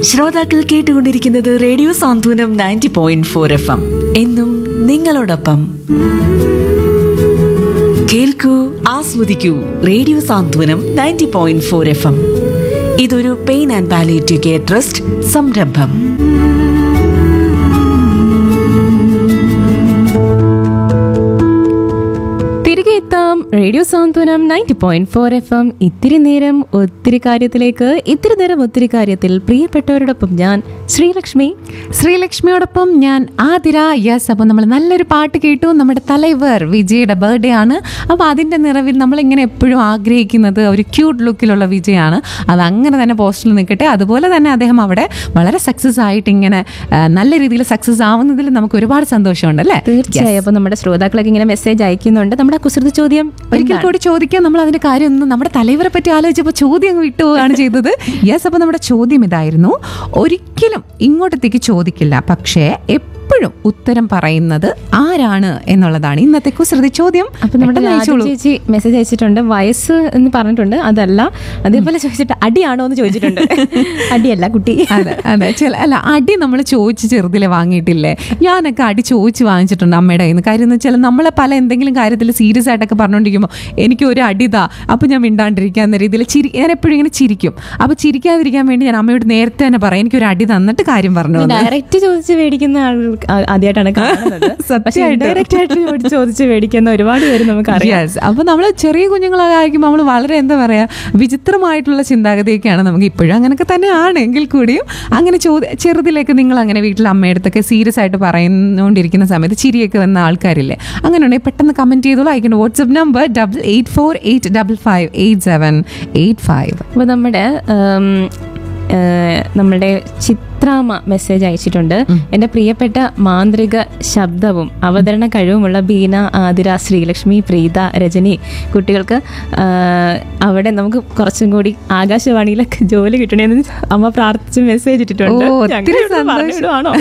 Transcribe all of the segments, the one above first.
ശ്രോതാക്കൾ കേട്ടുകൊണ്ടിരിക്കുന്നത് radio Santhwanam ninety point four F M എന്നും നിങ്ങളോടൊപ്പം കേൾക്കൂ ആസ്വദിക്കൂ radio Santhwanam ninety point four F M ഇതൊരു pain and palliative care trust സംരംഭം തിരികെ എത്താം radio Santhwanam ninety point four F M ഇത്തിരി നേരം ഒത്തിരി കാര്യത്തിലേക്ക് ഇത്തിരി നേരം ഒത്തിരി കാര്യത്തിൽ പ്രിയപ്പെട്ടവരോടൊപ്പം ഞാൻ ശ്രീലക്ഷ്മി ശ്രീലക്ഷ്മിയോടൊപ്പം ഞാൻ ആതിര യെസ് അപ്പോൾ നമ്മൾ നല്ലൊരു പാട്ട് കേട്ടു നമ്മുടെ തലൈവർ വിജയുടെ ബർത്ത്ഡേ ആണ് അപ്പോൾ അതിൻ്റെ നിറവിൽ നമ്മളിങ്ങനെ എപ്പോഴും ആഗ്രഹിക്കുന്നത് ഒരു ക്യൂട്ട് ലുക്കിലുള്ള വിജയാണ് അത് അങ്ങനെ തന്നെ പോസ്റ്റിൽ നിൽക്കട്ടെ അതുപോലെ തന്നെ അദ്ദേഹം അവിടെ വളരെ സക്സസ് ആയിട്ട് ഇങ്ങനെ ആ, നല്ല രീതിയിൽ സക്സസ് ആവുന്നതിൽ നമുക്ക് ഒരുപാട് സന്തോഷമുണ്ട് അല്ലേ തീർച്ചയായും അപ്പോൾ നമ്മുടെ ശ്രോതാക്കളൊക്കെ ഇങ്ങനെ മെസ്സേജ് അയക്കുന്നുണ്ട് നമ്മുടെ കുസൃതി ചോദ്യം ഒരിക്കൽ കൂടി ചോദിക്കാൻ നമ്മൾ അതിന്റെ കാര്യം ഒന്നും നമ്മുടെ തലവരെ പറ്റി ആലോചിച്ചപ്പോൾ ചോദ്യം അങ്ങ് വിട്ടുപോവുകയാണ് ചെയ്തത് യെസ് അപ്പോൾ നമ്മുടെ ചോദ്യം ഇതായിരുന്നു ഒരിക്കലും ഇങ്ങോട്ടത്തേക്ക് ചോദിക്കില്ല പക്ഷേ എപ്പോഴും ഉത്തരം പറയുന്നത് ആരാണ് എന്നുള്ളതാണ് ഇന്നത്തെ കുസൃതി ചോദ്യം അപ്പൊ നമ്മുടെ പെട്ടെന്ന് രാജ അയച്ചോളൂ. ചേച്ചി മെസ്സേജ് അയച്ചിട്ടുണ്ട് വയസ്സ് എന്ന് പറഞ്ഞിട്ടുണ്ട് അതല്ല അതേപോലെ ചോദിച്ചിട്ട് അടിയാണോ എന്ന് ചോദിച്ചിട്ടുണ്ട് അടിയല്ല കുട്ടി അതെ അതെ ചില അല്ല അടി നമ്മൾ ചോദിച്ച് ചെറുതിലെ വാങ്ങിയിട്ടില്ലേ ഞാനൊക്കെ അടി ചോദിച്ച് വാങ്ങിച്ചിട്ടുണ്ട് അമ്മയുടെ കയ്യിൽ നിന്ന് കാര്യം എന്ന് വെച്ചാൽ നമ്മളെ പല എന്തെങ്കിലും കാര്യത്തിൽ സീരിയസ് ആയിട്ടൊക്കെ പറഞ്ഞുകൊണ്ടിരിക്കുമ്പോൾ എനിക്ക് ഒരു അടിതാ അപ്പം ഞാൻ മിണ്ടാണ്ടിരിക്കുക എന്ന രീതിയിൽ ചിരി ഞാൻ എപ്പോഴും ഇങ്ങനെ ചിരിക്കും അപ്പോൾ ചിരിക്കാതിരിക്കാൻ വേണ്ടി ഞാൻ അമ്മയോട് നേരത്തെ തന്നെ പറയാം എനിക്കൊരു അടി തന്നിട്ട് കാര്യം പറഞ്ഞു എന്ന്. ഡയറക്റ്റ് ചോദിച്ച് മേടിക്കുന്ന ആൾ ആ- ആദ്യമായിട്ടാണ് കാണുന്നത് പക്ഷേ സത്യമായിട്ടും. ഡയറക്റ്റ് ആയിട്ട് ചോദിച്ച് ചോദിച്ച് മേടിക്കുന്ന ഒരുപാട് പേര് നമുക്ക് അറിയാം യെസ് അപ്പോൾ നമ്മൾ ചെറിയ കുഞ്ഞുങ്ങളൊക്കെ ആയിരിക്കുമ്പോൾ നമ്മൾ വളരെ എന്താ പറയുക വിചിത്രമായിട്ടുള്ള ചിന്താഗതിയൊക്കെയാണ് നമുക്ക് ഇപ്പോഴും അങ്ങനെയൊക്കെ തന്നെ ആണെങ്കിൽ കൂടിയും അങ്ങനെ ചോദ്യ ചെറുതിലേക്ക് നിങ്ങൾ അങ്ങനെ വീട്ടിൽ അമ്മയടുത്തൊക്കെ സീരിയസ് ആയിട്ട് പറയുന്നുകൊണ്ടിരിക്കുന്ന സമയത്ത് ചിരിയൊക്കെ വന്ന ആൾക്കാരില്ലേ അങ്ങനെ ഉണ്ടെങ്കിൽ പെട്ടെന്ന് കമൻറ്റ് ചെയ്തോളൂ അയക്കേണ്ട WhatsApp number double eight four eight double five eight seven eight five അപ്പോൾ നമ്മുടെ ഉം, ഏഹ്, നമ്മുടെ ചിത്രാമ മെസ്സേജ് അയച്ചിട്ടുണ്ട് എൻ്റെ പ്രിയപ്പെട്ട മാന്ത്രിക ശബ്ദവും അവതരണ കഴിവുമുള്ള ബീന ആതിര ശ്രീലക്ഷ്മി പ്രീത രജനി കുട്ടികൾക്ക് ആഹ്, അവിടെ നമുക്ക് കുറച്ചും കൂടി ആകാശവാണിയിലൊക്കെ ജോലി കിട്ടണമെന്ന് അമ്മ പ്രാർത്ഥിച്ച് മെസ്സേജ് ഇട്ടിട്ടുണ്ട് ഓ, ഒത്തിരി ഞങ്ങൾ ഇവിടുന്ന് പറഞ്ഞു സന്തോഷം. വിടുവാണോ?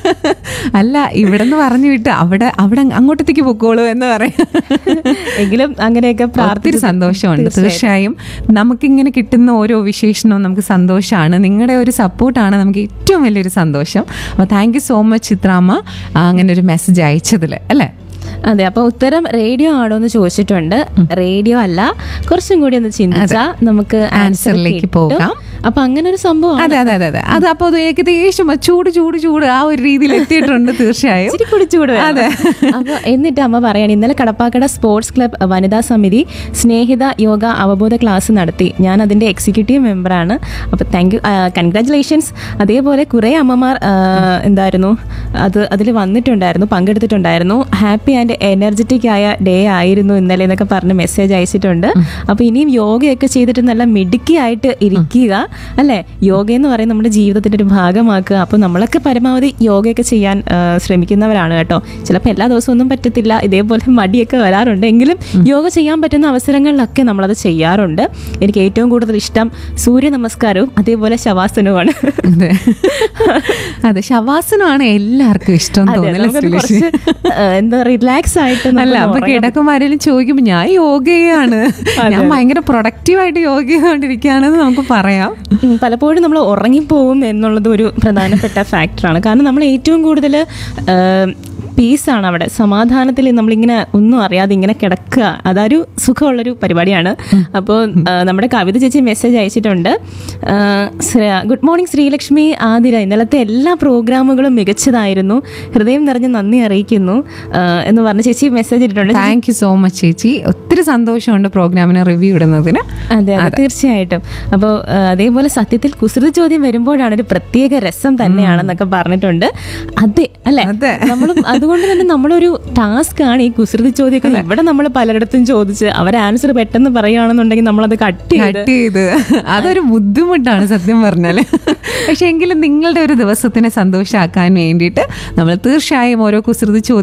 അല്ല ഇവിടെ നിന്ന് പറഞ്ഞു വിട്ട് അവിടെ അവിടെ അങ്ങോട്ടത്തേക്ക് പൊക്കോളൂ എന്ന് പറയാം എങ്കിലും അങ്ങനെയൊക്കെ ഒത്തിരി പ്രാർത്ഥിച്ച് സന്തോഷമുണ്ട് തീർച്ചയായും നമുക്കിങ്ങനെ കിട്ടുന്ന ഓരോ വിശേഷണവും നമുക്ക് സന്തോഷമാണ് നിങ്ങളുടെ ഒരു സപ്പോർട്ടാണ് നമുക്ക് ഏറ്റവും വലിയൊരു സന്തോഷം അപ്പോൾ താങ്ക് യു സോ മച്ച് ചിത്രാമ്മ ആ, അങ്ങനെ ഒരു മെസ്സേജ് അയച്ചതിൽ അല്ലേ അതെ അപ്പൊ ഉത്തരം റേഡിയോ ആണോ എന്ന് ചോദിച്ചിട്ടുണ്ട് റേഡിയോ അല്ല കുറച്ചും കൂടി ഒന്ന് ചിന്തിച്ചാ നമുക്ക് ആൻസറിലേക്ക് പോകാം. അപ്പൊ അങ്ങനെ ഒരു സംഭവം അതെ അതെ അതെ അതെ അത് അപ്പോൾ അത് ഏകദേശം ചൂട് ചൂട് ചൂട് ആ ഒരു രീതിയിൽ എത്തിയിട്ടുണ്ട് തീർച്ചയായും ഇച്ചിരി കുടിച്ചുകൂടെ അതെ. അപ്പൊ എന്നിട്ട് അമ്മ പറയാണ് ഇന്നലെ കടപ്പാക്കട സ്പോർട്സ് ക്ലബ് വനിതാ സമിതി സ്നേഹിത യോഗ അവബോധ ക്ലാസ് നടത്തി ഞാൻ അതിന്റെ എക്സിക്യൂട്ടീവ് മെമ്പറാണ് അപ്പൊ താങ്ക് യു കൺഗ്രാറ്റുലേഷൻസ് അതേപോലെ കുറെ അമ്മമാർ ആ, എന്തായിരുന്നു അത് അതിൽ വന്നിട്ടുണ്ടായിരുന്നു പങ്കെടുത്തിട്ടുണ്ടായിരുന്നു ഹാപ്പി ആൻഡ് എനർജറ്റിക് ആയ ഡേ ആയിരുന്നു ഇന്നലെ എന്നൊക്കെ പറഞ്ഞ് മെസ്സേജ് അയച്ചിട്ടുണ്ട് അപ്പൊ ഇനിയും യോഗയൊക്കെ ചെയ്തിട്ട് നല്ല മിടുക്കി ആയിട്ട് ഇരിക്കുക അല്ലെ യോഗ എന്ന് പറയുന്നത് നമ്മുടെ ജീവിതത്തിന്റെ ഒരു ഭാഗമാക്കുക അപ്പോൾ നമ്മളൊക്കെ പരമാവധി യോഗയൊക്കെ ചെയ്യാൻ ആ, ശ്രമിക്കുന്നവരാണ് കേട്ടോ ചിലപ്പോൾ എല്ലാ ദിവസവും ഒന്നും പറ്റത്തില്ല ഇതേപോലെ മടിയൊക്കെ വരാറുണ്ട് എങ്കിലും യോഗ ചെയ്യാൻ പറ്റുന്ന അവസരങ്ങളിലൊക്കെ നമ്മളത് ചെയ്യാറുണ്ട് എനിക്ക് ഏറ്റവും കൂടുതൽ ഇഷ്ടം സൂര്യ നമസ്കാരവും അതേപോലെ ശവാസനവുമാണ് അതെ അതെ ശവാസനമാണ് എല്ലാവർക്കും ഇഷ്ടം അതെ, തോന്നില്ല നമുക്കത് ശ്രീലക്ഷ്മി കുറച്ച്, ആ, എന്താ റിലാക്സ് ആയിട്ട് അല്ല നമുക്ക് അപ്പൊ ഉറങ്ങാൻ കിടക്കുമ്പോൾ ആരെങ്കിലും ചോദിക്കുമ്പോൾ ഞാൻ യോഗ ചെയ്യാണ് ഞാൻ ഭയങ്കര പ്രൊഡക്റ്റീവായിട്ട് യോഗ ചെയ്തുകൊണ്ടിരിക്കുകയാണെന്ന് നമുക്ക് പറയാം ഉം, പലപ്പോഴും നമ്മൾ ഉറങ്ങിപ്പോവും എന്നുള്ളത് ഒരു പ്രധാനപ്പെട്ട ഫാക്ടറാണ് കാരണം നമ്മൾ ഏറ്റവും കൂടുതൽ പീസാണ് അവിടെ സമാധാനത്തിൽ നമ്മളിങ്ങനെ ഒന്നും അറിയാതെ ഇങ്ങനെ കിടക്കുക അതൊരു സുഖമുള്ളൊരു പരിപാടിയാണ് അപ്പോൾ നമ്മുടെ കവിത ചേച്ചി മെസ്സേജ് അയച്ചിട്ടുണ്ട് ആ, ശ്ര- ഗുഡ് മോർണിംഗ് ശ്രീലക്ഷ്മി ആതിര ഇന്നലത്തെ എല്ലാ പ്രോഗ്രാമുകളും മികച്ചതായിരുന്നു ഹൃദയം നിറഞ്ഞ നന്ദി അറിയിക്കുന്നു ആ, എന്ന് പറഞ്ഞ് ചേച്ചി മെസ്സേജ് ഇട്ടിട്ടുണ്ട് താങ്ക് യു സോ മച്ച് ചേച്ചി ഒത്തിരി സന്തോഷമുണ്ട് പ്രോഗ്രാമിന് റിവ്യൂ ഇടുന്നതിന് അതെ അതെ തീർച്ചയായിട്ടും അപ്പോൾ അതേപോലെ സത്യത്തിൽ കുസൃതി ചോദ്യം വരുമ്പോഴാണ് ഒരു പ്രത്യേക രസം തന്നെയാണെന്നൊക്കെ പറഞ്ഞിട്ടുണ്ട് അതെ അല്ലെ അതെ. നമ്മളും അതുകൊണ്ട് തന്നെ നമ്മളൊരു ടാസ്ക് ആണ് ഈ കുസൃതി ചോദ്യമൊക്കെ ഇവിടെ നമ്മൾ പലയിടത്തും ചോദിച്ച് അവർ ആൻസർ പെട്ടെന്ന് പറയുകയാണെന്നുണ്ടെങ്കിൽ നമ്മളത് കട്ട് ചെയ്ത് കട്ട് ചെയ്ത് അതൊരു ബുദ്ധിമുട്ടാണ് സത്യം പറഞ്ഞാല് പക്ഷെ എങ്കിലും നിങ്ങളുടെ ഒരു ദിവസത്തിനെ സന്തോഷമാക്കാൻ വേണ്ടിയിട്ട് നമ്മൾ തീർച്ചയായും ഓരോ കുസൃതി ചോദ്യം